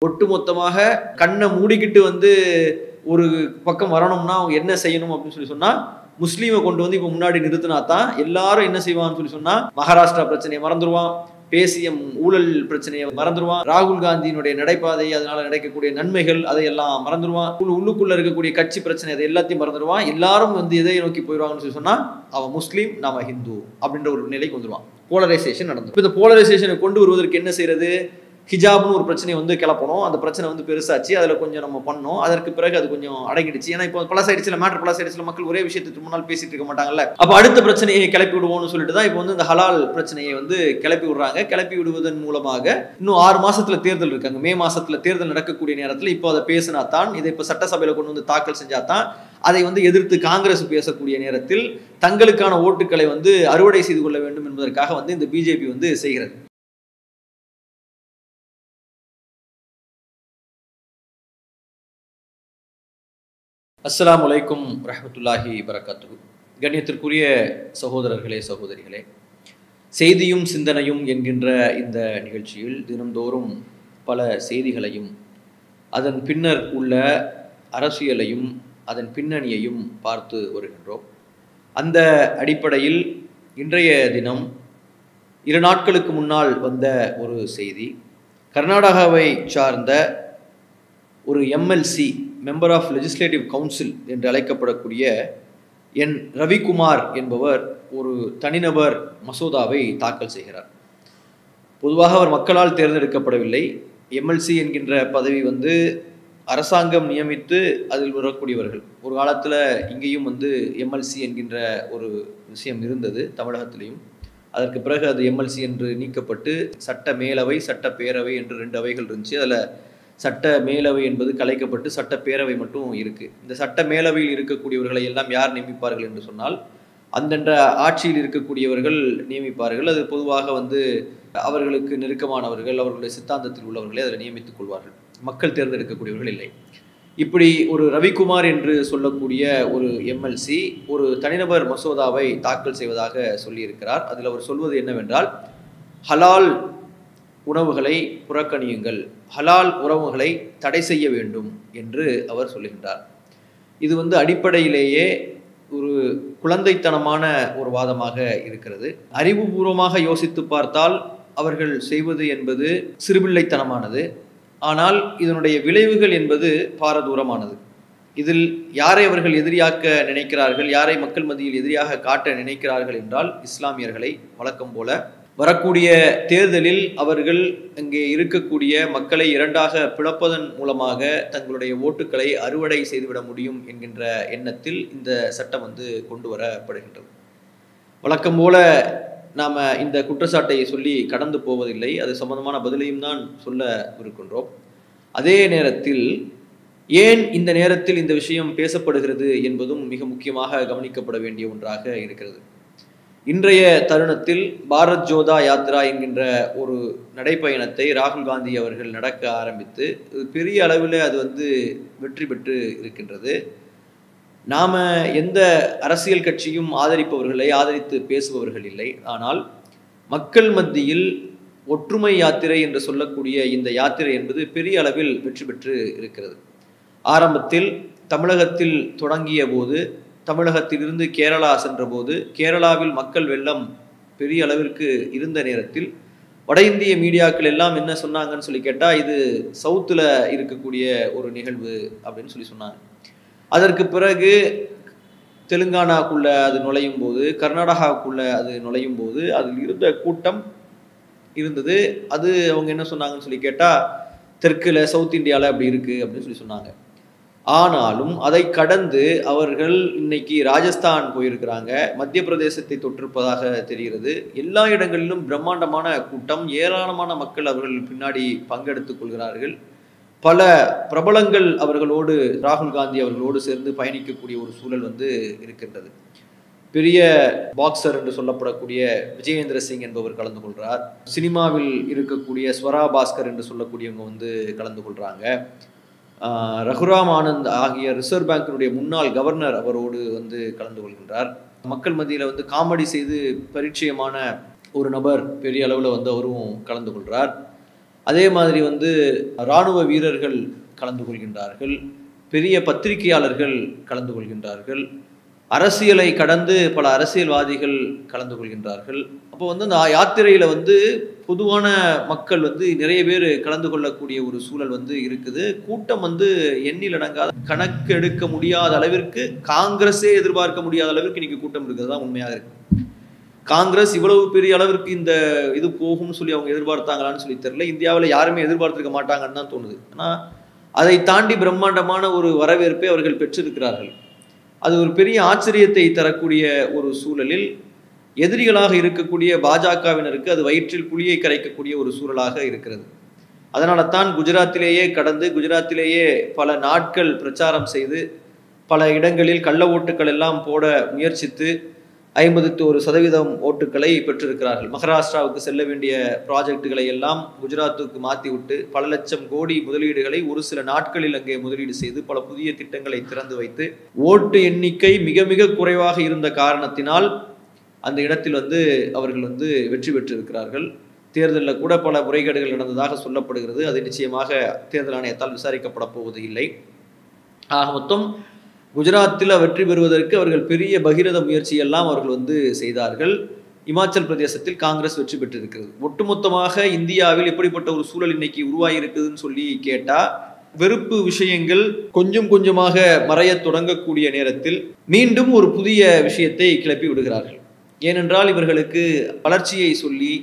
ஒட்டுமொத்தமாக கண்ணை மூடிக்கிட்டு வந்து ஒரு பக்கம் வரணும்னா அவங்க என்ன செய்யணும் அப்படின்னு சொல்லி சொன்னா முஸ்லீமை கொண்டு வந்து இப்போ முன்னாடி நிறுத்தினா தான் எல்லாரும் என்ன செய்வான்னு சொல்லி சொன்னா மகாராஷ்டிரா பிரச்சனையை மறந்துடுவான் பேசிய ஊழல் பிரச்சனையை மறந்துடுவான் ராகுல் காந்தியினுடைய நடைபாதை அதனால நடக்கக்கூடிய நன்மைகள் அதையெல்லாம் மறந்துடுவான் உள்ள- உள்ளுக்குள்ள இருக்கக்கூடிய கட்சி பிரச்சனை அதை எல்லாத்தையும் மறந்துடுவான் எல்லாரும் வந்து எதை நோக்கி போயிடுவாங்கன்னு சொல்லி சொன்னா அவன் முஸ்லீம் நாம ஹிந்து அப்படின்ற ஒரு நிலைக்கு வந்துடுவான் போலரைசேஷன் நடந்து இந்த போலரைசேஷனை கொண்டு வருவதற்கு என்ன செய்யறது ஹிஜாப்னு ஒரு பிரச்சனை வந்து கிளப்பணும் அந்த பிரச்சனை வந்து பெருசாச்சு அதில் கொஞ்சம் நம்ம பண்ணோம் அதற்கு பிறகு அது கொஞ்சம் அடங்கிடுச்சு ஏன்னா இப்போ பழசாயிடுச்சுல மேட்டர் பழசாயிடுச்சுல மக்கள் ஒரே விஷயத்துக்கு முன்னால் பேசிட்டு இருக்க மாட்டாங்கல்ல அப்போ அடுத்த பிரச்சனையை கிளப்பி விடுவோம்னு சொல்லிட்டு தான் இப்போ வந்து இந்த ஹலால் பிரச்சனையை வந்து கிளப்பி விடுறாங்க கிளப்பி விடுவதன் மூலமாக இன்னும் ஆறு மாசத்துல தேர்தல் இருக்காங்க மே மாசத்துல தேர்தல் நடக்கக்கூடிய நேரத்தில் இப்போ அதை பேசினா தான் இதை இப்போ சட்டசபையில் கொண்டு வந்து தாக்கல் செஞ்சா தான் அதை வந்து எதிர்த்து காங்கிரஸ் பேசக்கூடிய நேரத்தில் தங்களுக்கான ஓட்டுக்களை வந்து அறுவடை செய்து கொள்ள வேண்டும் என்பதற்காக வந்து இந்த பிஜேபி வந்து செய்கிறது அஸ்ஸலாமு அலைக்கும் ரஹ்மத்துல்லாஹி வரகாத்துஹு கண்ணியத்திற்குரிய சகோதரர்களே சகோதரிகளே செய்தியும் சிந்தனையும் என்கின்ற இந்த நிகழ்ச்சியில் தினந்தோறும் பல செய்திகளையும் அதன் பின்னர் உள்ள அரசியலையும் அதன் பின்னணியையும் பார்த்து வருகின்றோம் அந்த அடிப்படையில் இன்றைய தினம் இரு நாட்களுக்கு முன்னால் வந்த ஒரு செய்தி கர்நாடகாவை சார்ந்த ஒரு MLC member of legislative council என்று அழைக்கப்படக்கூடிய என் ரவிக்குமார் என்பவர் ஒரு தனிநபர் மசோதாவை தாக்கல் செய்கிறார் பொதுவாக அவர் மக்களால் தேர்ந்தெடுக்கப்படவில்லை எம்எல்சி என்கின்ற பதவி வந்து அரசாங்கம் நியமித்து அதில் வரக்கூடியவர்கள் ஒரு காலத்தில் இங்கேயும் வந்து எம்எல்சி என்கின்ற ஒரு விஷயம் இருந்தது தமிழகத்திலையும் அதற்கு பிறகு அது எம்எல்சி என்று நீக்கப்பட்டு சட்ட மேலவை சட்ட பேரவை என்று ரெண்டு அவைகள் இருந்துச்சு அதில் சட்ட மேலவை என்பது கலைக்கப்பட்டு சட்ட பேரவை மட்டும் இருக்கு இந்த சட்ட மேலவையில் இருக்கக்கூடியவர்களை எல்லாம் யார் நியமிப்பார்கள் என்று சொன்னால் அந்தந்த ஆட்சியில் இருக்கக்கூடியவர்கள் நியமிப்பார்கள் அது பொதுவாக வந்து அவர்களுக்கு நெருக்கமானவர்கள் அவர்களுடைய சித்தாந்தத்தில் உள்ளவர்களை அதில் நியமித்துக் கொள்வார்கள் மக்கள் தேர்ந்தெடுக்கக்கூடியவர்கள் இல்லை இப்படி ஒரு ரவிக்குமார் என்று சொல்லக்கூடிய ஒரு எம்எல்சி ஒரு தனிநபர் மசோதாவை தாக்கல் செய்வதாக சொல்லியிருக்கிறார் அதில் அவர் சொல்வது என்னவென்றால் ஹலால் உணவுகளை புறக்கணியுங்கள் ஹலால் உணவுகளை தடை செய்ய வேண்டும் என்று அவர் சொல்லுகின்றார் இது வந்து அடிப்படையிலேயே ஒரு குழந்தைத்தனமான ஒரு வாதமாக இருக்கிறது அறிவுபூர்வமாக யோசித்து பார்த்தால் அவர்கள் செய்வது என்பது சிறுபிள்ளைத்தனமானது ஆனால் இதனுடைய விளைவுகள் என்பது பாரதூரமானது இதில் யாரை அவர்கள் எதிரியாக்க நினைக்கிறார்கள் யாரை மக்கள் மத்தியில் எதிரியாக காட்ட நினைக்கிறார்கள் என்றால் இஸ்லாமியர்களை வழக்கம் போல வரக்கூடிய தேர்தலில் அவர்கள் அங்கே இருக்கக்கூடிய மக்களை இரண்டாக பிளப்பதன் மூலமாக தங்களுடைய ஓட்டுக்களை அறுவடை செய்துவிட முடியும் என்கின்ற எண்ணத்தில் இந்த சட்டம் வந்து கொண்டு வரப்படுகின்றது வழக்கம் போல நாம் இந்த குற்றச்சாட்டை சொல்லி கடந்து போவதில்லை அது சம்பந்தமான பதிலையும் தான் சொல்ல இருக்கின்றோம் அதே நேரத்தில் ஏன் இந்த நேரத்தில் இந்த விஷயம் பேசப்படுகிறது என்பதும் மிக முக்கியமாக கவனிக்கப்பட வேண்டிய ஒன்றாக இருக்கிறது இன்றைய தருணத்தில் பாரத் ஜோதா யாத்ரா என்கின்ற ஒரு நடைப்பயணத்தை ராகுல் காந்தி அவர்கள் நடக்க ஆரம்பித்து பெரிய அளவில் அது வந்து வெற்றி பெற்று இருக்கின்றது நாம் எந்த அரசியல் கட்சியும் ஆதரிப்பவர்களை ஆதரித்து பேசுபவர்கள் இல்லை ஆனால் மக்கள் மத்தியில் ஒற்றுமை யாத்திரை என்று சொல்லக்கூடிய இந்த யாத்திரை என்பது பெரிய அளவில் வெற்றி பெற்று இருக்கிறது ஆரம்பத்தில் தமிழகத்தில் தொடங்கிய போது தமிழகத்திலிருந்து கேரளா சென்றபோது கேரளாவில் மக்கள் வெள்ளம் பெரிய அளவிற்கு இருந்த நேரத்தில் வட இந்திய மீடியாக்கள் எல்லாம் என்ன சொன்னாங்கன்னு சொல்லி கேட்டால் இது சவுத்தில் இருக்கக்கூடிய ஒரு நிகழ்வு அப்படின்னு சொல்லி சொன்னாங்க அதற்கு பிறகு தெலுங்கானாக்குள்ள அது நுழையும் போது கர்நாடகாவுக்குள்ள அது நுழையும் போது அதில் இருந்த கூட்டம் இருந்தது அது அவங்க என்ன சொன்னாங்கன்னு சொல்லி கேட்டால் தெற்கில் சவுத் இந்தியாவில் அப்படி இருக்குது அப்படின்னு சொல்லி சொன்னாங்க ஆனாலும் அதை கடந்து அவர்கள் இன்னைக்கு ராஜஸ்தான் போயிருக்கிறாங்க மத்திய பிரதேசத்தை தொற்றிருப்பதாக தெரிகிறது எல்லா இடங்களிலும் பிரம்மாண்டமான கூட்டம் ஏராளமான மக்கள் அவர்கள் பின்னாடி பங்கெடுத்துக் கொள்கிறார்கள் பல பிரபலங்கள் அவர்களோடு ராகுல் காந்தி அவர்களோடு சேர்ந்து பயணிக்கக்கூடிய ஒரு சூழல் வந்து இருக்கின்றது பெரிய பாக்ஸர் என்று சொல்லப்படக்கூடிய விஜயேந்திர சிங் என்பவர் கலந்து கொள்கிறார் சினிமாவில் இருக்கக்கூடிய ஸ்வரா பாஸ்கர் என்று சொல்லக்கூடியவங்க வந்து கலந்து கொள்கிறாங்க ரகுராம் ஆனந்த் ஆகிய ரிசர்வ் பேங்கினுடைய முன்னாள் கவர்னர் அவரோடு வந்து கலந்து கொள்கின்றார் மக்கள் மத்தியில் வந்து காமெடி செய்து பரிச்சயமான ஒரு நபர் பெரிய அளவில் வந்து அவரும் கலந்து கொள்கிறார் அதே மாதிரி வந்து இராணுவ வீரர்கள் கலந்து கொள்கின்றார்கள் பெரிய பத்திரிகையாளர்கள் கலந்து கொள்கின்றார்கள் அரசியலை கடந்து பல அரசியல்வாதிகள் கலந்து கொள்கின்றார்கள் அப்போ வந்து அந்த யாத்திரையில் வந்து பொதுவான மக்கள் வந்து நிறைய பேர் கலந்து கொள்ளக்கூடிய ஒரு சூழல் வந்து இருக்குது கூட்டம் வந்து எண்ணில் அடங்காத கணக்கெடுக்க முடியாத அளவிற்கு காங்கிரஸே எதிர்பார்க்க முடியாத அளவிற்கு இன்னைக்கு கூட்டம் இருக்கிறது தான் உண்மையாக இருக்கு காங்கிரஸ் இவ்வளவு பெரிய அளவிற்கு இந்த இது போகும்னு சொல்லி அவங்க எதிர்பார்த்தாங்களான்னு சொல்லி தெரியல இந்தியாவில் யாருமே எதிர்பார்த்திருக்க மாட்டாங்கன்னு தான் தோணுது ஆனால் அதை தாண்டி பிரம்மாண்டமான ஒரு வரவேற்பை அவர்கள் பெற்றிருக்கிறார்கள் அது ஒரு பெரிய ஆச்சரியத்தை தரக்கூடிய ஒரு சூழலில் எதிரிகளாக இருக்கக்கூடிய பாஜகவினருக்கு அது வயிற்றில் புளியை கரைக்கக்கூடிய ஒரு சூழலாக இருக்கிறது அதனால தான் குஜராத்திலேயே கடந்து குஜராத்திலேயே பல நாட்கள் பிரச்சாரம் செய்து பல இடங்களில் கள்ள ஓட்டுக்கள் எல்லாம் போட முயற்சித்து ஐம்பதுக்கு ஒரு சதவீதம் ஓட்டுக்களை பெற்றிருக்கிறார்கள் மகாராஷ்டிராவுக்கு செல்ல வேண்டிய ப்ராஜெக்டுகளை எல்லாம் குஜராத்துக்கு மாற்றி விட்டு பல லட்சம் கோடி முதலீடுகளை ஒரு சில நாட்களில் அங்கே முதலீடு செய்து பல புதிய திட்டங்களை திறந்து வைத்து ஓட்டு எண்ணிக்கை மிக மிக குறைவாக இருந்த காரணத்தினால் அந்த இடத்தில் வந்து அவர்கள் வந்து வெற்றி பெற்றிருக்கிறார்கள் தேர்தலில் கூட பல முறைகேடுகள் நடந்ததாக சொல்லப்படுகிறது அது நிச்சயமாக தேர்தல் ஆணையத்தால் விசாரிக்கப்பட போவது இல்லை ஆக மொத்தம் குஜராத்தில் வெற்றி பெறுவதற்கு அவர்கள் பெரிய பகிரத முயற்சியெல்லாம் அவர்கள் வந்து செய்தார்கள் இமாச்சல் பிரதேசத்தில் காங்கிரஸ் வெற்றி பெற்றிருக்கிறது ஒட்டுமொத்தமாக இந்தியாவில் எப்படிப்பட்ட ஒரு சூழல் இன்னைக்கு உருவாகி இருக்குதுன்னு சொல்லி கேட்டால் வெறுப்பு விஷயங்கள் கொஞ்சம் கொஞ்சமாக மறையத் தொடங்கக்கூடிய நேரத்தில் மீண்டும் ஒரு புதிய விஷயத்தை கிளப்பி விடுகிறார்கள் ஏனென்றால் இவர்களுக்கு வளர்ச்சியை சொல்லி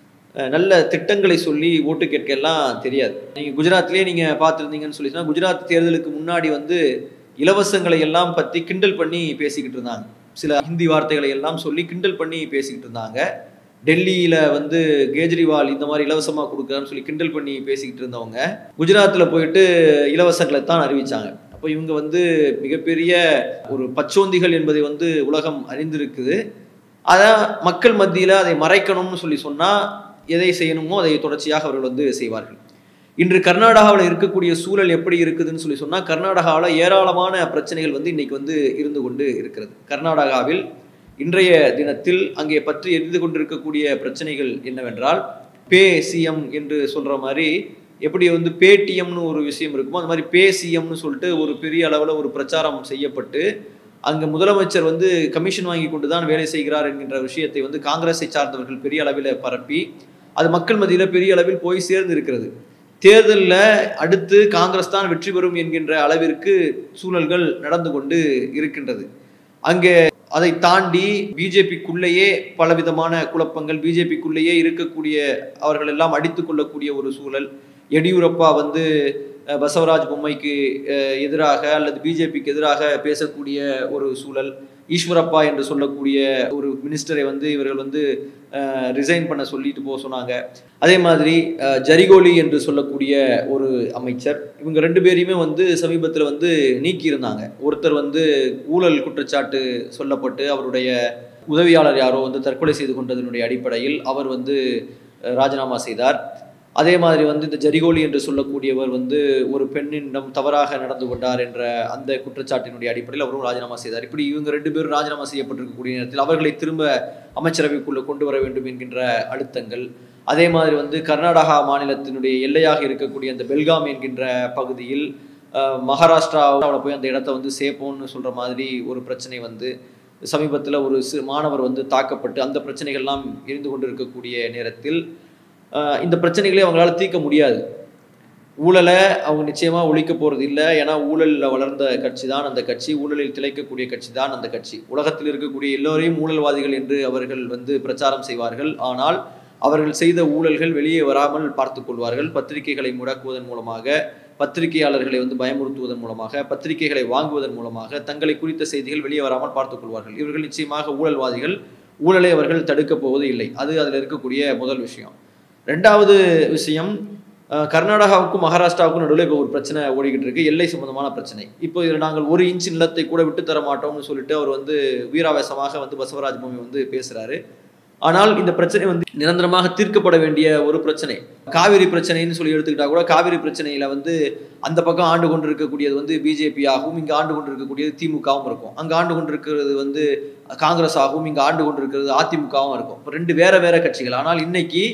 நல்ல திட்டங்களை சொல்லி ஓட்டு கேட்க எல்லாம் தெரியாது நீங்கள் குஜராத்லேயே நீங்கள் பார்த்துருந்தீங்கன்னு சொல்லி சொன்னால் குஜராத் தேர்தலுக்கு முன்னாடி வந்து இலவசங்களை எல்லாம் பற்றி கிண்டல் பண்ணி பேசிக்கிட்டு இருந்தாங்க சில ஹிந்தி வார்த்தைகளை எல்லாம் சொல்லி கிண்டல் பண்ணி பேசிக்கிட்டு இருந்தாங்க டெல்லியில் வந்து கேஜ்ரிவால் இந்த மாதிரி இலவசமாக கொடுக்குறான்னு சொல்லி கிண்டல் பண்ணி பேசிக்கிட்டு இருந்தவங்க குஜராத்தில் போயிட்டு இலவசங்களை தான் அறிவித்தாங்க அப்போ இவங்க வந்து மிகப்பெரிய ஒரு பச்சோந்திகள் என்பதை வந்து உலகம் அறிந்திருக்குது அதான் மக்கள் மத்தியில் அதை மறைக்கணும்னு சொல்லி சொன்னால் எதை செய்யணுமோ அதை தொடர்ச்சியாக அவர்கள் வந்து செய்வார்கள் இன்று கர்நாடகாவில் இருக்கக்கூடிய சூழல் எப்படி இருக்குதுன்னு சொல்லி சொன்னால் கர்நாடகாவில் ஏராளமான பிரச்சனைகள் வந்து இன்னைக்கு வந்து இருந்து கொண்டு இருக்கிறது கர்நாடகாவில் இன்றைய தினத்தில் அங்கே பற்றி எரிந்து கொண்டிருக்கக்கூடிய பிரச்சனைகள் என்னவென்றால் பே சிஎம் என்று சொல்கிற மாதிரி எப்படி வந்து பேடிஎம்னு ஒரு விஷயம் இருக்குமோ அந்த மாதிரி பே சிஎம்னு சொல்லிட்டு ஒரு பெரிய அளவில் ஒரு பிரச்சாரம் செய்யப்பட்டு அங்கே முதலமைச்சர் வந்து கமிஷன் வாங்கி கொண்டு தான் வேலை செய்கிறார் என்கின்ற விஷயத்தை வந்து காங்கிரஸை சார்ந்தவர்கள் பெரிய அளவில் பரப்பி அது மக்கள் மத்தியில் பெரிய அளவில் போய் சேர்ந்து இருக்கிறது தேர்தலில் அடுத்து காங்கிரஸ் தான் வெற்றி பெறும் என்கின்ற அளவிற்கு சூழல்கள் நடந்து கொண்டு இருக்கின்றது அங்கே அதை தாண்டி பிஜேபிக்குள்ளேயே பலவிதமான குழப்பங்கள் பிஜேபிக்குள்ளேயே இருக்கக்கூடிய அவர்கள் எல்லாம் அடித்து கொள்ளக்கூடிய ஒரு சூழல் எடியூரப்பா வந்து பசவராஜ் பொம்மைக்கு எதிராக அல்லது பிஜேபிக்கு எதிராக பேசக்கூடிய ஒரு சூழல் ஈஸ்வரப்பா என்று சொல்லக்கூடிய ஒரு மினிஸ்டரை வந்து இவர்கள் வந்து ரிசைன் பண்ண சொல்லிட்டு போக சொன்னாங்க அதே மாதிரி ஜரிகோலி என்று சொல்லக்கூடிய ஒரு அமைச்சர் இவங்க ரெண்டு பேரையுமே வந்து சமீபத்தில் வந்து நீக்கியிருந்தாங்க ஒருத்தர் வந்து ஊழல் குற்றச்சாட்டு சொல்லப்பட்டு அவருடைய உதவியாளர் யாரோ வந்து தற்கொலை செய்து கொண்டதனுடைய அடிப்படையில் அவர் வந்து ராஜினாமா செய்தார் அதே மாதிரி வந்து இந்த ஜரிகோலி என்று சொல்லக்கூடியவர் வந்து ஒரு பெண்ணிடம் தவறாக நடந்து கொண்டார் என்ற அந்த குற்றச்சாட்டினுடைய அடிப்படையில் அவரும் ராஜினாமா செய்தார் இப்படி இவங்க ரெண்டு பேரும் ராஜினாமா செய்யப்பட்டிருக்கக்கூடிய நேரத்தில் அவர்களை திரும்ப அமைச்சரவைக்குள்ள கொண்டு வர வேண்டும் என்கின்ற அழுத்தங்கள் அதே மாதிரி வந்து கர்நாடகா மாநிலத்தினுடைய எல்லையாக இருக்கக்கூடிய அந்த பெல்காம் என்கின்ற பகுதியில் மகாராஷ்டிராவில் போய் அந்த இடத்த வந்து சேர்ப்போம்னு சொல்கிற மாதிரி ஒரு பிரச்சனை வந்து சமீபத்தில் ஒரு சி மாணவர் வந்து தாக்கப்பட்டு அந்த பிரச்சனைகள்லாம் இருந்து கொண்டு இருக்கக்கூடிய நேரத்தில் இந்த பிரச்சனைகளை அவங்களால தீர்க்க முடியாது ஊழலை அவங்க நிச்சயமாக ஒழிக்க போகிறது இல்லை ஏன்னா ஊழலில் வளர்ந்த கட்சி தான் அந்த கட்சி ஊழலில் திளைக்கக்கூடிய கட்சி தான் அந்த கட்சி உலகத்தில் இருக்கக்கூடிய எல்லோரையும் ஊழல்வாதிகள் என்று அவர்கள் வந்து பிரச்சாரம் செய்வார்கள் ஆனால் அவர்கள் செய்த ஊழல்கள் வெளியே வராமல் பார்த்து கொள்வார்கள் பத்திரிகைகளை முடக்குவதன் மூலமாக பத்திரிகையாளர்களை வந்து பயமுறுத்துவதன் மூலமாக பத்திரிகைகளை வாங்குவதன் மூலமாக தங்களை குறித்த செய்திகள் வெளியே வராமல் பார்த்துக் கொள்வார்கள் இவர்கள் நிச்சயமாக ஊழல்வாதிகள் ஊழலை அவர்கள் தடுக்கப் போவது இல்லை அது அதில் இருக்கக்கூடிய முதல் விஷயம் ரெண்டாவது விஷயம் கர்நாடகாவுக்கும் மகாராஷ்டிராவுக்கும் நடுவில் இப்போ ஒரு பிரச்சனை ஓடிக்கிட்டு இருக்கு எல்லை சம்பந்தமான பிரச்சனை இப்போ இதில் நாங்கள் ஒரு இன்ச் நிலத்தை கூட விட்டு தர மாட்டோம்னு சொல்லிட்டு அவர் வந்து வீராவேசமாக வந்து பசவராஜ் பூமி வந்து பேசுறாரு ஆனால் இந்த பிரச்சனை வந்து நிரந்தரமாக தீர்க்கப்பட வேண்டிய ஒரு பிரச்சனை காவிரி பிரச்சனைன்னு சொல்லி எடுத்துக்கிட்டா கூட காவிரி பிரச்சனையில வந்து அந்த பக்கம் ஆண்டு கொண்டு இருக்கக்கூடியது வந்து பிஜேபி ஆகவும் இங்கே ஆண்டு கொண்டு இருக்கக்கூடியது திமுகவும் இருக்கும் அங்கே ஆண்டு கொண்டு இருக்கிறது வந்து காங்கிரஸ் ஆகவும் இங்கே ஆண்டு கொண்டு இருக்கிறது அதிமுகவும் இருக்கும் இப்போ ரெண்டு வேற வேற கட்சிகள் ஆனால் இன்னைக்கு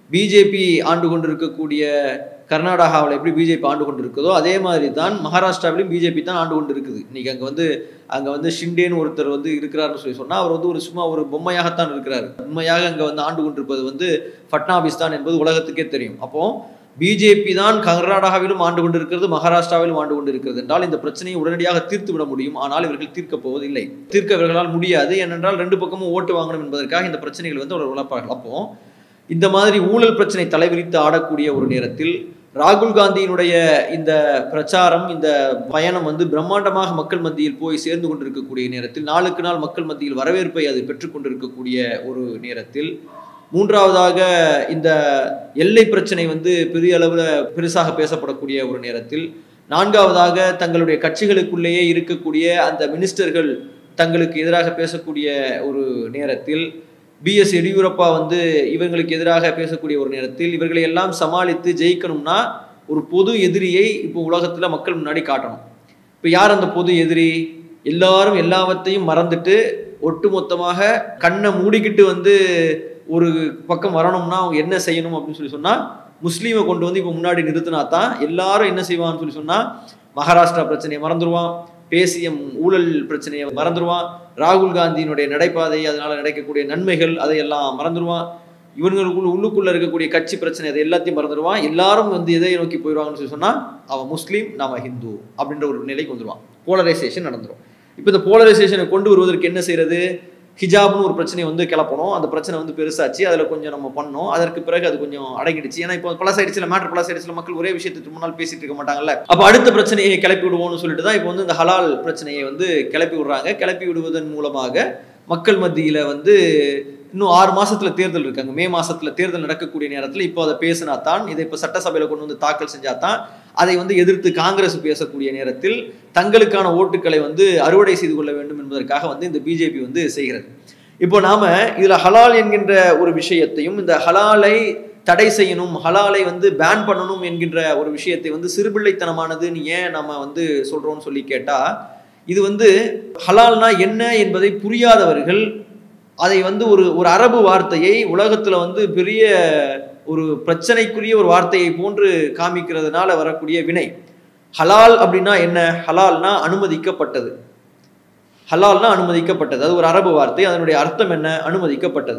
பிஜேபி ஆண்டு கொண்டிருக்கக்கூடிய கர்நாடகாவில் எப்படி பிஜேபி ஆண்டு கொண்டு இருக்குதோ அதே மாதிரி தான் மகாராஷ்டிராவிலும் பிஜேபி தான் ஆண்டு கொண்டு இருக்குது இன்னைக்கு அங்கே வந்து அங்கே வந்து ஷிண்டேன்னு ஒருத்தர் வந்து இருக்கிறாருன்னு சொல்லி சொன்னால் அவர் வந்து ஒரு சும்மா ஒரு பொம்மையாகத்தான் இருக்கிறார் உண்மையாக அங்கே வந்து ஆண்டு கொண்டிருப்பது வந்து ஃபட்னாபிஸ் தான் என்பது உலகத்துக்கே தெரியும் அப்போ பிஜேபி தான் கர்நாடகாவிலும் ஆண்டு கொண்டிருக்கிறது மகாராஷ்டிராவிலும் ஆண்டு கொண்டிருக்கிறது என்றால் இந்த பிரச்சனையை உடனடியாக தீர்த்து விட முடியும் ஆனால் இவர்கள் தீர்க்கப் போவதில்லை தீர்க்க இவர்களால் முடியாது ஏனென்றால் ரெண்டு பக்கமும் ஓட்டு வாங்கணும் என்பதற்காக இந்த பிரச்சனைகள் வந்து அவர் உழப்பார்கள் அப்போ இந்த மாதிரி ஊழல் பிரச்சனை தலைவிரித்து ஆடக்கூடிய ஒரு நேரத்தில் ராகுல் காந்தியினுடைய இந்த பிரச்சாரம் இந்த பயணம் வந்து பிரம்மாண்டமாக மக்கள் மத்தியில் போய் சேர்ந்து கொண்டிருக்கக்கூடிய நேரத்தில் நாளுக்கு நாள் மக்கள் மத்தியில் வரவேற்பை அது பெற்றுக்கொண்டிருக்கக்கூடிய ஒரு நேரத்தில் மூன்றாவதாக இந்த எல்லை பிரச்சனை வந்து பெரிய அளவில் பெருசாக பேசப்படக்கூடிய ஒரு நேரத்தில் நான்காவதாக தங்களுடைய கட்சிகளுக்குள்ளேயே இருக்கக்கூடிய அந்த மினிஸ்டர்கள் தங்களுக்கு எதிராக பேசக்கூடிய ஒரு நேரத்தில் பிஎஸ் எடியூரப்பா வந்து இவங்களுக்கு எதிராக பேசக்கூடிய ஒரு நேரத்தில் இவர்களை எல்லாம் சமாளித்து ஜெயிக்கணும்னா ஒரு பொது எதிரியை இப்போ உலகத்தில் மக்கள் முன்னாடி காட்டணும் இப்போ யார் அந்த பொது எதிரி எல்லாரும் எல்லாவற்றையும் மறந்துட்டு ஒட்டுமொத்தமாக கண்ணை மூடிக்கிட்டு வந்து ஒரு பக்கம் வரணும்னா அவங்க என்ன செய்யணும் அப்படின்னு சொல்லி சொன்னால் முஸ்லீமை கொண்டு வந்து இப்போ முன்னாடி நிறுத்தினா தான் எல்லாரும் என்ன செய்வான்னு சொல்லி சொன்னால் மகாராஷ்டிரா பிரச்சனையை மறந்துடுவான் பேசிய ஊழல் பிரச்சனையை மறந்துடுவான் ராகுல் காந்தியினுடைய நடைபாதை அதனால் நடக்கக்கூடிய நன்மைகள் அதையெல்லாம் மறந்துடுவான் இவங்களுக்குள்ள உள்ளுக்குள்ள இருக்கக்கூடிய கட்சி பிரச்சனை அதை எல்லாத்தையும் மறந்துடுவான் எல்லாரும் வந்து எதை நோக்கி போயிடுவாங்கன்னு சொல்லி சொன்னால் அவன் முஸ்லீம் நாம ஹிந்து அப்படின்ற ஒரு நிலைக்கு வந்துடுவான் போலரைசேஷன் நடந்துடும் இப்போ இந்த போலரைசேஷனை கொண்டு வருவதற்கு என்ன செய்யறது ஹிஜாப்னு ஒரு பிரச்சனையை வந்து கிளப்பணும் அந்த பிரச்சனை வந்து பெருசாச்சு அதில் கொஞ்சம் நம்ம பண்ணோம் அதற்கு பிறகு அது கொஞ்சம் அடங்கிடுச்சு ஏன்னா இப்போ பழசாயிடுச்சுல மேட்ரு பழசாயிடுச்சுல மக்கள் ஒரே விஷயத்துக்கு முன்னால் பேசிட்டு இருக்க மாட்டாங்கல்ல அப்போ அடுத்த பிரச்சனையை கிளப்பி விடுவோம்னு சொல்லிட்டு தான் இப்போ வந்து இந்த ஹலால் பிரச்சனையை வந்து கிளப்பி விடுறாங்க கிளப்பி விடுவதன் மூலமாக மக்கள் மத்தியில் வந்து இன்னும் ஆறு மாசத்துல தேர்தல் இருக்காங்க மே மாசத்துல தேர்தல் நடக்கக்கூடிய நேரத்தில் இப்போ அதை பேசினா தான் இதை இப்போ சட்டசபையில் கொண்டு வந்து தாக்கல் செஞ்சா தான் அதை வந்து எதிர்த்து காங்கிரஸ் பேசக்கூடிய நேரத்தில் தங்களுக்கான ஓட்டுக்களை வந்து அறுவடை செய்து கொள்ள வேண்டும் என்பதற்காக வந்து இந்த பிஜேபி வந்து செய்கிறது இப்போ நாம இதுல ஹலால் என்கின்ற ஒரு விஷயத்தையும் இந்த ஹலாலை தடை செய்யணும் ஹலாலை வந்து பேன் பண்ணணும் என்கின்ற ஒரு விஷயத்தை வந்து சிறுபிள்ளைத்தனமானதுன்னு ஏன் நம்ம வந்து சொல்றோம்னு சொல்லி கேட்டா இது வந்து ஹலால்னா என்ன என்பதை புரியாதவர்கள் அதை வந்து ஒரு ஒரு அரபு வார்த்தையை உலகத்துல வந்து பெரிய ஒரு பிரச்சனைக்குரிய ஒரு வார்த்தையை போன்று காமிக்கிறதுனால வரக்கூடிய வினை ஹலால் அப்படின்னா என்ன ஹலால்னா அனுமதிக்கப்பட்டது ஹலால்னா அனுமதிக்கப்பட்டது அது ஒரு அரபு வார்த்தை அதனுடைய அர்த்தம் என்ன அனுமதிக்கப்பட்டது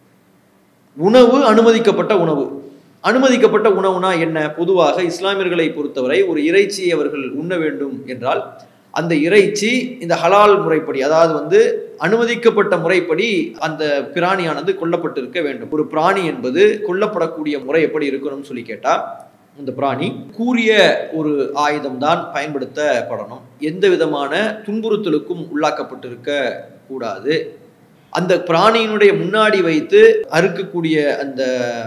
உணவு அனுமதிக்கப்பட்ட உணவு அனுமதிக்கப்பட்ட உணவுனா என்ன பொதுவாக இஸ்லாமியர்களை பொறுத்தவரை ஒரு இறைச்சியை அவர்கள் உண்ண வேண்டும் என்றால் அந்த இறைச்சி இந்த ஹலால் முறைப்படி அதாவது வந்து அனுமதிக்கப்பட்ட முறைப்படி அந்த பிராணியானது கொல்லப்பட்டிருக்க வேண்டும் ஒரு பிராணி என்பது கொல்லப்படக்கூடிய முறை எப்படி இருக்கணும்னு சொல்லி கேட்டா இந்த பிராணி கூறிய ஒரு ஆயுதம் தான் பயன்படுத்தப்படணும் எந்த விதமான துன்புறுத்தலுக்கும் உள்ளாக்கப்பட்டிருக்க கூடாது அந்த பிராணியினுடைய முன்னாடி வைத்து அறுக்கக்கூடிய அந்த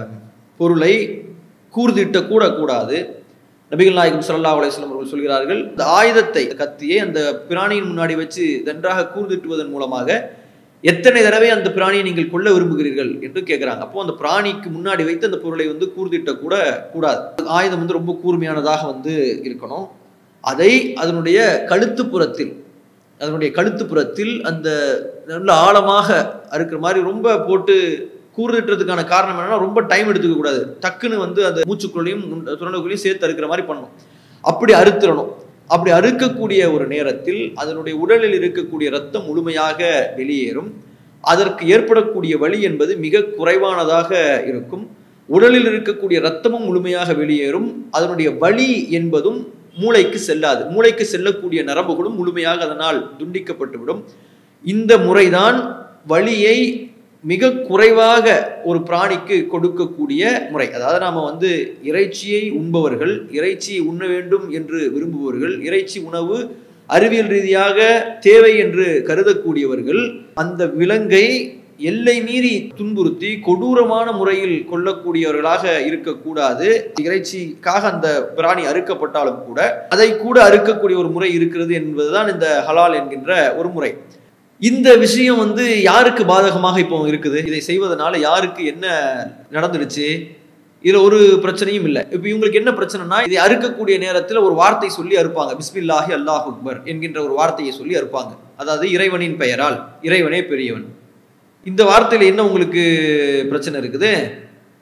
பொருளை கூர்திட்ட கூட கூடாது நபிகள் நாயகம் சல்லா அலிஸ்லாம் அவர்கள் சொல்கிறார்கள் இந்த ஆயுதத்தை கத்தியை அந்த பிராணியின் முன்னாடி வச்சு நன்றாக கூர்திட்டுவதன் மூலமாக எத்தனை தடவை அந்த பிராணியை நீங்கள் கொல்ல விரும்புகிறீர்கள் என்று கேட்குறாங்க அப்போ அந்த பிராணிக்கு முன்னாடி வைத்து அந்த பொருளை வந்து கூர்திட்ட கூட கூடாது ஆயுதம் வந்து ரொம்ப கூர்மையானதாக வந்து இருக்கணும் அதை அதனுடைய கழுத்துப்புறத்தில் அதனுடைய கழுத்துப்புறத்தில் அந்த நல்ல ஆழமாக அறுக்கிற மாதிரி ரொம்ப போட்டு கூறுதுறதுக்கான காரணம் என்னன்னா ரொம்ப டைம் எடுத்துக்க கூடாது டக்குன்னு வந்து அந்த மூச்சுக்குள்ளையும் துணக்குள்ளையும் சேர்த்து அறுக்கிற மாதிரி பண்ணணும் அப்படி அறுத்துடணும் அப்படி அறுக்கக்கூடிய ஒரு நேரத்தில் அதனுடைய உடலில் இருக்கக்கூடிய ரத்தம் முழுமையாக வெளியேறும் அதற்கு ஏற்படக்கூடிய வலி என்பது மிக குறைவானதாக இருக்கும் உடலில் இருக்கக்கூடிய ரத்தமும் முழுமையாக வெளியேறும் அதனுடைய வலி என்பதும் மூளைக்கு செல்லாது மூளைக்கு செல்லக்கூடிய நரம்புகளும் முழுமையாக அதனால் துண்டிக்கப்பட்டுவிடும் இந்த முறைதான் வலியை மிக குறைவாக ஒரு பிராணிக்கு கொடுக்கக்கூடிய முறை அதாவது நாம வந்து இறைச்சியை உண்பவர்கள் இறைச்சியை உண்ண வேண்டும் என்று விரும்புபவர்கள் இறைச்சி உணவு அறிவியல் ரீதியாக தேவை என்று கருதக்கூடியவர்கள் அந்த விலங்கை எல்லை மீறி துன்புறுத்தி கொடூரமான முறையில் கொல்லக்கூடியவர்களாக இருக்கக்கூடாது இறைச்சிக்காக அந்த பிராணி அறுக்கப்பட்டாலும் கூட அதை கூட அறுக்கக்கூடிய ஒரு முறை இருக்கிறது என்பதுதான் இந்த ஹலால் என்கின்ற ஒரு முறை இந்த விஷயம் வந்து யாருக்கு பாதகமாக இப்போ இருக்குது இதை செய்வதனால யாருக்கு என்ன நடந்துடுச்சு இதுல ஒரு பிரச்சனையும் இல்லை இப்போ இவங்களுக்கு என்ன பிரச்சனைனா இதை அறுக்கக்கூடிய நேரத்தில் ஒரு வார்த்தை சொல்லி அறுப்பாங்க பிஸ்மில்லாஹி அல்லாஹ் அக்பர் என்கின்ற ஒரு வார்த்தையை சொல்லி அறுப்பாங்க அதாவது இறைவனின் பெயரால் இறைவனே பெரியவன் இந்த வார்த்தையில என்ன உங்களுக்கு பிரச்சனை இருக்குது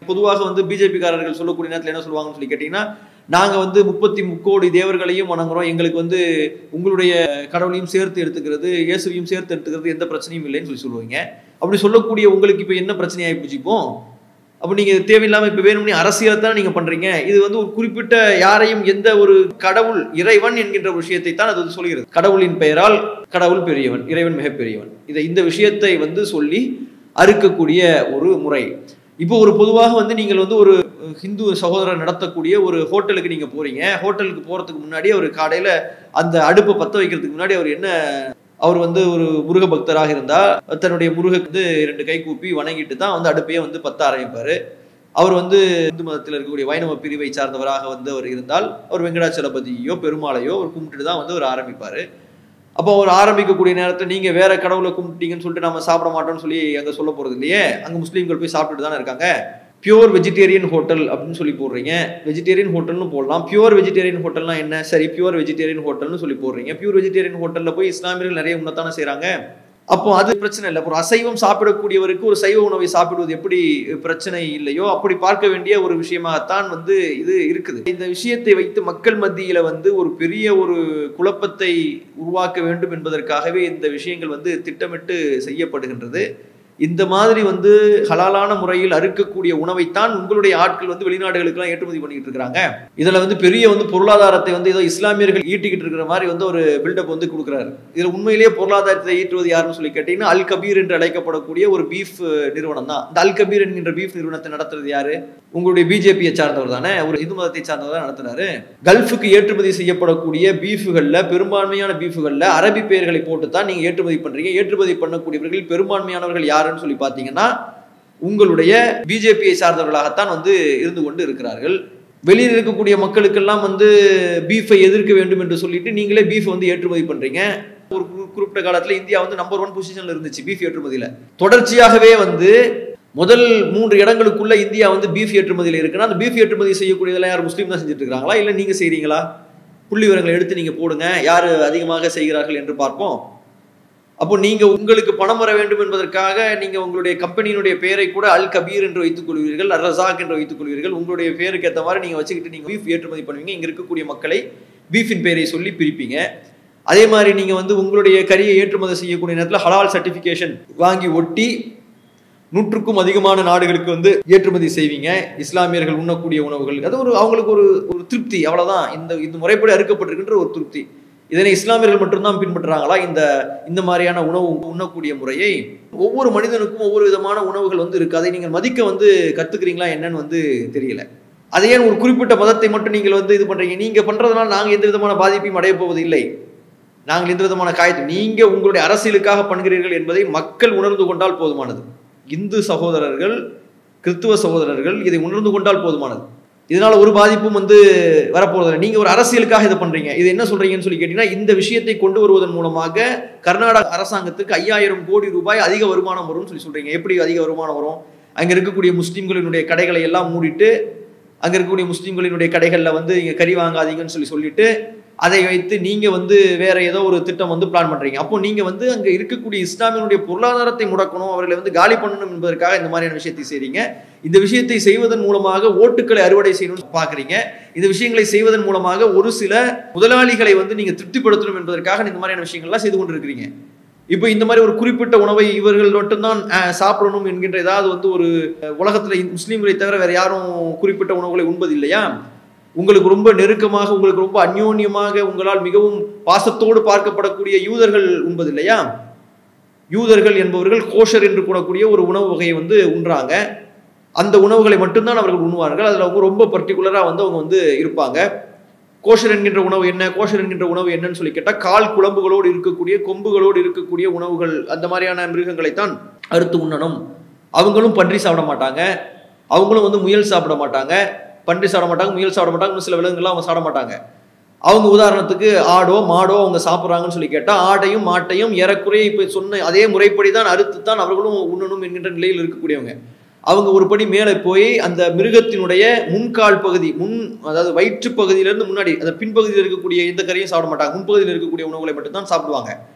பொதுவாக வந்து பிஜேபிக்காரர்கள் சொல்லக்கூடிய நேரத்தில் என்ன சொல்லுவாங்கன்னு சொல்லி கேட்டிங்கன்னா நாங்கள் வந்து முப்பத்தி முக்கோடி தேவர்களையும் வணங்குறோம் எங்களுக்கு வந்து உங்களுடைய கடவுளையும் சேர்த்து எடுத்துக்கிறது இயேசுவையும் சேர்த்து எடுத்துக்கிறது எந்த பிரச்சனையும் இல்லைன்னு சொல்லி சொல்லுவீங்க அப்படி சொல்லக்கூடிய உங்களுக்கு இப்போ என்ன பிரச்சனை ஆகிப்போச்சு இப்போ அப்போ நீங்கள் தேவையில்லாமல் இப்போ வேணும்னே அரசியலை தான் நீங்கள் பண்ணுறீங்க இது வந்து ஒரு குறிப்பிட்ட யாரையும் எந்த ஒரு கடவுள் இறைவன் என்கின்ற விஷயத்தை தான் அது வந்து சொல்கிறது கடவுளின் பெயரால் கடவுள் பெரியவன் இறைவன் மிகப்பெரியவன் இதை இந்த விஷயத்தை வந்து சொல்லி அறுக்கக்கூடிய ஒரு முறை இப்போ ஒரு பொதுவாக வந்து நீங்கள் வந்து ஒரு ஹிந்து சகோதரர் நடத்தக்கூடிய ஒரு ஹோட்டலுக்கு நீங்கள் போறீங்க ஹோட்டலுக்கு போகிறதுக்கு முன்னாடி அவர் காலையில் அந்த அடுப்பை பற்ற வைக்கிறதுக்கு முன்னாடி அவர் என்ன அவர் வந்து ஒரு முருக பக்தராக இருந்தால் தன்னுடைய முருகக்கு வந்து ரெண்டு கை கூப்பி வணங்கிட்டு தான் வந்து அடுப்பையே வந்து பத்த ஆரம்பிப்பார் அவர் வந்து இந்து மதத்தில் இருக்கக்கூடிய வைணவ பிரிவை சார்ந்தவராக வந்து அவர் இருந்தால் அவர் வெங்கடாச்சலபதியோ பெருமாளையோ அவர் கும்பிட்டுட்டு தான் வந்து அவர் ஆரம்பிப்பார் அப்போ அவர் ஆரம்பிக்கக்கூடிய நேரத்தில் நீங்கள் வேற கடவுளை கும்பிட்டீங்கன்னு சொல்லிட்டு நம்ம சாப்பிட மாட்டோம்னு சொல்லி அங்கே சொல்ல போகிறது இல்லையே அங்கே முஸ்லீம்கள் போய் சாப்பிட்டுட்டு தானே இருக்காங்க பியூர் வெஜிடேரியன் ஹோட்டல் அப்படின்னு சொல்லி போடுறீங்க வெஜிடேரியன் ஹோட்டல்னு போடலாம் பியூர் வெஜிடேரியன் ஹோட்டல்னா என்ன சரி பியூர் வெஜிடேரியன் ஹோட்டல்னு சொல்லி போடுறீங்க பியூர் வெஜிடேரியன் ஹோட்டலில் போய் இஸ்லாமியர்கள் நிறைய உன்னத்தானே செய்கிறாங்க அப்போ அது பிரச்சனை இல்லை ஒரு அசைவம் சாப்பிடக்கூடியவருக்கு ஒரு சைவ உணவை சாப்பிடுவது எப்படி பிரச்சனை இல்லையோ அப்படி பார்க்க வேண்டிய ஒரு விஷயமாகத்தான் வந்து இது இருக்குது இந்த விஷயத்தை வைத்து மக்கள் மத்தியில வந்து ஒரு பெரிய ஒரு குழப்பத்தை உருவாக்க வேண்டும் என்பதற்காகவே இந்த விஷயங்கள் வந்து திட்டமிட்டு செய்யப்படுகின்றது இந்த மாதிரி வந்து ஹலாலான முறையில் அறுக்கக்கூடிய உணவைத்தான் உங்களுடைய ஆட்கள் வந்து வெளிநாடுகளுக்கெல்லாம் ஏற்றுமதி பண்ணிக்கிட்டு இருக்காங்க இதுல வந்து பெரிய வந்து பொருளாதாரத்தை வந்து ஏதோ இஸ்லாமியர்கள் ஈட்டிக்கிட்டு இருக்கிற மாதிரி வந்து ஒரு பில்டப் வந்து கொடுக்குறாரு இதுல உண்மையிலேயே பொருளாதாரத்தை ஈட்டுவது யாருன்னு சொல்லி கேட்டீங்கன்னா அல் கபீர் என்று அழைக்கப்படக்கூடிய ஒரு பீஃப் நிறுவனம் தான் இந்த அல் கபீர் என்கின்ற பீஃப் நிறுவனத்தை நடத்துறது யாரு உங்களுடைய பிஜேபியை சார்ந்தவர் தானே ஒரு இந்து மதத்தை சார்ந்தவர் தான் நடத்துறாரு கல்ஃபுக்கு ஏற்றுமதி செய்யப்படக்கூடிய பீஃபுகள்ல பெரும்பான்மையான பீஃபுகள்ல அரபி பெயர்களை போட்டு தான் நீங்க ஏற்றுமதி பண்றீங்க ஏற்றுமதி பண்ணக்கூடியவர்கள் பெரும்பான்மையானவர்கள் யாருன்னு சொல்லி பார்த்தீங்கன்னா உங்களுடைய பிஜேபியை சார்ந்தவர்களாகத்தான் வந்து இருந்து கொண்டு இருக்கிறார்கள் வெளியில் இருக்கக்கூடிய மக்களுக்கெல்லாம் வந்து பீஃபை எதிர்க்க வேண்டும் என்று சொல்லிட்டு நீங்களே பீஃப் வந்து ஏற்றுமதி பண்றீங்க ஒரு குறி- குறிப்பிட்ட காலத்துல இந்தியா வந்து நம்பர் ஒன் பொசிஷன்ல இருந்துச்சு பீஃப் ஏற்றுமதியில தொடர்ச்சியாகவே வந்து முதல் மூன்று இடங்களுக்குள்ள இந்தியா வந்து பீஃப் ஏற்றுமதியில் இருக்குன்னா அந்த பீஃப் ஏற்றுமதி செய்யக்கூடியதெல்லாம் யார் முஸ்லீம் தான் செஞ்சுட்டு இருக்காங்களா இல்லை நீங்க செய்றீங்களா புள்ளி விவரங்களை எடுத்து நீங்க போடுங்க யார் அதிகமாக செய்கிறார்கள் என்று பார்ப்போம் அப்போ நீங்க உங்களுக்கு பணம் வர வேண்டும் என்பதற்காக நீங்க உங்களுடைய கம்பெனியினுடைய பெயரை கூட அல் கபீர் என்று வைத்துக் கொள்வீர்கள் அல் ரசாக் என்று வைத்துக் கொள்வீர்கள் உங்களுடைய பேருக்கு ஏற்ற மாதிரி நீங்க வச்சுக்கிட்டு நீங்க பீஃப் ஏற்றுமதி பண்ணுவீங்க இங்க இருக்கக்கூடிய மக்களை பீஃபின் பெயரை சொல்லி பிரிப்பீங்க அதே மாதிரி நீங்க வந்து உங்களுடைய கறியை ஏற்றுமதி செய்யக்கூடிய நேரத்தில் ஹலால் சர்டிஃபிகேஷன் வாங்கி ஒட்டி நூற்றுக்கும் அதிகமான நாடுகளுக்கு வந்து ஏற்றுமதி செய்வீங்க இஸ்லாமியர்கள் உண்ணக்கூடிய உணவுகள் அது ஒரு அவங்களுக்கு ஒரு ஒரு திருப்தி அவ்வளவுதான் இந்த இந்த முறைப்படி அறுக்கப்பட்டிருக்கின்ற ஒரு திருப்தி இதனை இஸ்லாமியர்கள் மட்டும்தான் பின்பற்றுறாங்களா இந்த இந்த மாதிரியான உணவு உண்ணக்கூடிய முறையை ஒவ்வொரு மனிதனுக்கும் ஒவ்வொரு விதமான உணவுகள் வந்து இருக்கு அதை நீங்கள் மதிக்க வந்து கத்துக்கிறீங்களா என்னன்னு வந்து தெரியல அதை ஏன் ஒரு குறிப்பிட்ட மதத்தை மட்டும் நீங்கள் வந்து இது பண்றீங்க நீங்க பண்றதுனால நாங்க எந்த விதமான பாதிப்பையும் அடைய போவது இல்லை நாங்கள் எந்த விதமான காயத்தை நீங்க உங்களுடைய அரசியலுக்காக பண்ணுகிறீர்கள் என்பதை மக்கள் உணர்ந்து கொண்டால் போதுமானது இந்து சகோதரர்கள் கிறிஸ்துவ சகோதரர்கள் இதை உணர்ந்து கொண்டால் போதுமானது இதனால ஒரு பாதிப்பும் வந்து வரப்போறதில்லை நீங்க ஒரு அரசியலுக்காக இதை பண்றீங்க இது என்ன சொல்றீங்கன்னு சொல்லி கேட்டீங்கன்னா இந்த விஷயத்தை கொண்டு வருவதன் மூலமாக கர்நாடக அரசாங்கத்துக்கு ஐயாயிரம் கோடி ரூபாய் அதிக வருமானம் வரும்னு சொல்லி சொல்றீங்க எப்படி அதிக வருமானம் வரும் அங்க இருக்கக்கூடிய முஸ்லிம்களினுடைய கடைகளை எல்லாம் மூடிட்டு அங்க இருக்கக்கூடிய முஸ்லிம்களினுடைய கடைகள்ல வந்து இங்க கறி வாங்காதீங்கன்னு சொல்லி சொல்லிட்டு அதை வைத்து நீங்க வந்து வேற ஏதோ ஒரு திட்டம் வந்து பிளான் பண்றீங்க அப்போ நீங்க வந்து அங்க இருக்கக்கூடிய இஸ்லாமியனுடைய பொருளாதாரத்தை முடக்கணும் அவர்களை வந்து காலி பண்ணணும் என்பதற்காக இந்த மாதிரியான விஷயத்தை செய்றீங்க இந்த விஷயத்தை செய்வதன் மூலமாக ஓட்டுக்களை அறுவடை செய்யணும்னு பாக்குறீங்க இந்த விஷயங்களை செய்வதன் மூலமாக ஒரு சில முதலாளிகளை வந்து நீங்க திருப்திப்படுத்தணும் என்பதற்காக இந்த மாதிரியான விஷயங்கள்லாம் செய்து கொண்டிருக்கிறீங்க இப்போ இந்த மாதிரி ஒரு குறிப்பிட்ட உணவை இவர்கள் மட்டும்தான் அஹ், சாப்பிடணும் என்கின்ற ஏதாவது வந்து ஒரு அஹ், உலகத்துல இந்த முஸ்லீம்களை தவிர வேற யாரும் குறிப்பிட்ட உணவுகளை உண்பது இல்லையா உங்களுக்கு ரொம்ப நெருக்கமாக உங்களுக்கு ரொம்ப அந்யோன்யமாக உங்களால் மிகவும் பாசத்தோடு பார்க்கப்படக்கூடிய யூதர்கள் உண்பது இல்லையா யூதர்கள் என்பவர்கள் கோஷர் என்று கூடக்கூடிய ஒரு உணவு வகையை வந்து உண்றாங்க அந்த உணவுகளை மட்டும்தான் அவர்கள் உண்ணுவார்கள் அதில் அவங்க ரொம்ப பர்டிகுலராக வந்து அவங்க வந்து இருப்பாங்க கோஷர் என்கின்ற உணவு என்ன கோஷர் என்கின்ற உணவு என்னன்னு சொல்லி கேட்டால் கால் குழம்புகளோடு இருக்கக்கூடிய கொம்புகளோடு இருக்கக்கூடிய உணவுகள் அந்த மாதிரியான மிருகங்களைத்தான் அறுத்து உண்ணணும் அவங்களும் பன்றி சாப்பிட மாட்டாங்க அவங்களும் வந்து முயல் சாப்பிட மாட்டாங்க பன்றி சாப்பிட மாட்டாங்க முயல் சாப்பிட மாட்டாங்க இன்னும் சில விலங்குகள்லாம் அவங்க சாப்பிட மாட்டாங்க அவங்க உதாரணத்துக்கு ஆடோ மாடோ அவங்க சாப்பிட்றாங்கன்னு சொல்லி கேட்டால் ஆட்டையும் மாட்டையும் ஏறக்குறைய இப்போ சொன்ன அதே முறைப்படி தான் அறுத்து தான் அவர்களும் உண்ணணும் என்கின்ற நிலையில் இருக்கக்கூடியவங்க அவங்க ஒரு படி மேலே போய் அந்த மிருகத்தினுடைய முன்கால் பகுதி முன் அதாவது வயிற்று பகுதியிலேருந்து முன்னாடி அந்த பின்பகுதியில் இருக்கக்கூடிய எந்த கறியும் சாப்பிட மாட்டாங்க முன்பகுதியில் இருக்கக்கூடிய உணவுகளை மட்டும்தான் சாப்பிடுவாங்க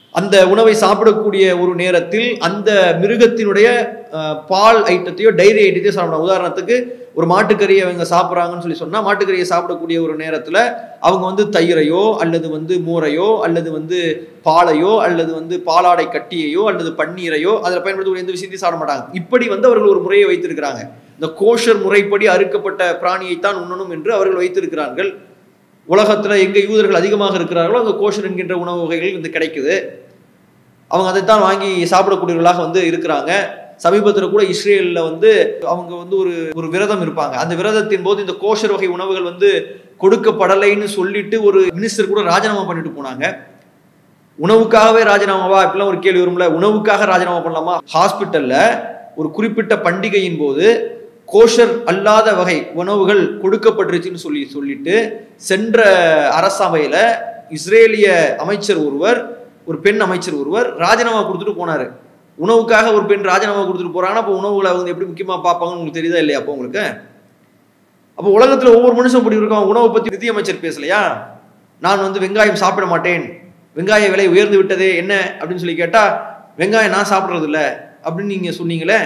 அந்த உணவை சாப்பிடக்கூடிய ஒரு நேரத்தில் அந்த மிருகத்தினுடைய அஹ், பால் ஐட்டத்தையோ டைரி ஐட்டத்தையோ சாப்பிடணும் உதாரணத்துக்கு ஒரு மாட்டுக்கறியை அவங்க சாப்பிட்றாங்கன்னு சொல்லி சொன்னா மாட்டுக்கறியை சாப்பிடக்கூடிய ஒரு நேரத்துல அவங்க வந்து தயிரையோ அல்லது வந்து மோரையோ அல்லது வந்து பாலையோ அல்லது வந்து பாலாடை கட்டியையோ அல்லது பன்னீரையோ அதில் பயன்படுத்தக்கூடிய எந்த விஷயத்தையும் சாப்பிட மாட்டாங்க இப்படி வந்து அவர்கள் ஒரு முறையை வைத்திருக்கிறாங்க இந்த கோஷர் முறைப்படி அறுக்கப்பட்ட பிராணியைத்தான் உண்ணணும் என்று அவர்கள் வைத்திருக்கிறார்கள் உலகத்துல எங்க யூதர்கள் அதிகமாக இருக்கிறார்களோ அங்க கோஷர் என்கின்ற உணவு வகைகள் வந்து கிடைக்குது அவங்க அதைத்தான் வாங்கி சாப்பிடக்கூடியவர்களாக வந்து இருக்கிறாங்க சமீபத்தில் கூட இஸ்ரேலில் வந்து அவங்க வந்து ஒரு ஒரு விரதம் இருப்பாங்க அந்த விரதத்தின் போது இந்த கோஷர் வகை உணவுகள் வந்து கொடுக்கப்படலைன்னு சொல்லிட்டு ஒரு மினிஸ்டர் கூட ராஜினாமா பண்ணிட்டு போனாங்க உணவுக்காகவே ராஜினாமாவா இப்படிலாம் ஒரு கேள்வி வரும்ல உணவுக்காக ராஜினாமா பண்ணலாமா ஹாஸ்பிட்டல்ல ஒரு குறிப்பிட்ட பண்டிகையின் போது கோஷர் அல்லாத வகை உணவுகள் கொடுக்கப்பட்டுருச்சுன்னு சொல்லி சொல்லிட்டு சென்ற அரசவையில இஸ்ரேலிய அமைச்சர் ஒருவர் ஒரு பெண் அமைச்சர் ஒருவர் ராஜினாமா கொடுத்துட்டு போனாரு உணவுக்காக ஒரு பெண் ராஜினாமா கொடுத்துட்டு போறாங்கன்னா அப்போ உணவுகளை அவங்க எப்படி முக்கியமா பார்ப்பாங்கன்னு உங்களுக்கு தெரியுதா இல்லையா அப்போ உங்களுக்கு அப்போ உலகத்துல ஒவ்வொரு மனுஷன் இப்படி இருக்கும் உணவை பத்தி நிதியமைச்சர் பேசலையா நான் வந்து வெங்காயம் சாப்பிட மாட்டேன் வெங்காய விலை உயர்ந்து விட்டதே என்ன அப்படின்னு சொல்லி கேட்டா வெங்காயம் நான் சாப்பிடுறது இல்ல அப்படின்னு நீங்க சொன்னீங்களே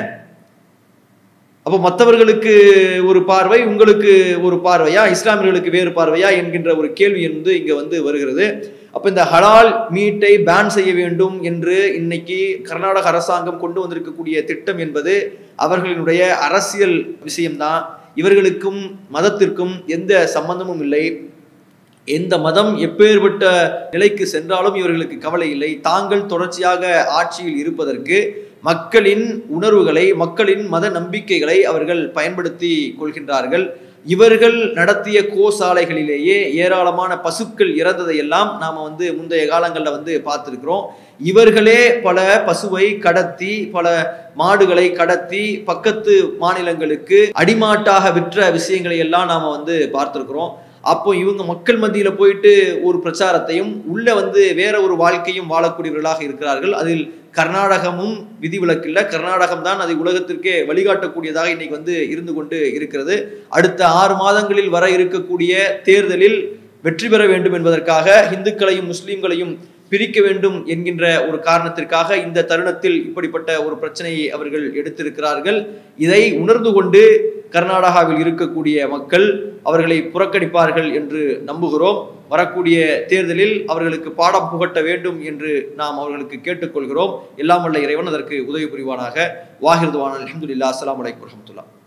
அப்போ மற்றவர்களுக்கு ஒரு பார்வை உங்களுக்கு ஒரு பார்வையா இஸ்லாமியர்களுக்கு வேறு பார்வையா என்கின்ற ஒரு கேள்வி வந்து இங்க வந்து வருகிறது அப்ப இந்த ஹலால் மீட்டை பேன் செய்ய வேண்டும் என்று இன்னைக்கு கர்நாடக அரசாங்கம் கொண்டு வந்திருக்கக்கூடிய திட்டம் என்பது அவர்களினுடைய அரசியல் விஷயம்தான் இவர்களுக்கும் மதத்திற்கும் எந்த சம்பந்தமும் இல்லை எந்த மதம் எப்பேற்பட்ட நிலைக்கு சென்றாலும் இவர்களுக்கு கவலை இல்லை தாங்கள் தொடர்ச்சியாக ஆட்சியில் இருப்பதற்கு மக்களின் உணர்வுகளை மக்களின் மத நம்பிக்கைகளை அவர்கள் பயன்படுத்தி கொள்கின்றார்கள் இவர்கள் நடத்திய கோசாலைகளிலேயே ஏராளமான பசுக்கள் இறந்ததையெல்லாம் நாம வந்து முந்தைய காலங்களில் வந்து பார்த்துருக்கிறோம் இவர்களே பல பசுவை கடத்தி பல மாடுகளை கடத்தி பக்கத்து மாநிலங்களுக்கு அடிமாட்டாக விற்ற விஷயங்களை எல்லாம் நாம வந்து பார்த்துருக்கிறோம் அப்போ இவங்க மக்கள் மத்தியில போயிட்டு ஒரு பிரச்சாரத்தையும் உள்ள வந்து வேற ஒரு வாழ்க்கையும் வாழக்கூடியவர்களாக இருக்கிறார்கள் அதில் கர்நாடகமும் விதிவிலக்கில்ல கர்நாடகம் தான் அதை உலகத்திற்கே வழிகாட்டக்கூடியதாக இன்னைக்கு வந்து இருந்து கொண்டு இருக்கிறது அடுத்த ஆறு மாதங்களில் வர இருக்கக்கூடிய தேர்தலில் வெற்றி பெற வேண்டும் என்பதற்காக இந்துக்களையும் முஸ்லிம்களையும் பிரிக்க வேண்டும் என்கின்ற ஒரு காரணத்திற்காக இந்த தருணத்தில் இப்படிப்பட்ட ஒரு பிரச்சனையை அவர்கள் எடுத்திருக்கிறார்கள் இதை உணர்ந்து கொண்டு கர்நாடகாவில் இருக்கக்கூடிய மக்கள் அவர்களை புறக்கணிப்பார்கள் என்று நம்புகிறோம் வரக்கூடிய தேர்தலில் அவர்களுக்கு பாடம் புகட்ட வேண்டும் என்று நாம் அவர்களுக்கு கேட்டுக்கொள்கிறோம் எல்லாம் வல்ல இறைவன் அதற்கு உதவி புரிவானாக வாகிருதுவான அலமதுல்லா அஸ்லாம் வலைக்கம் வரமத்துல்லா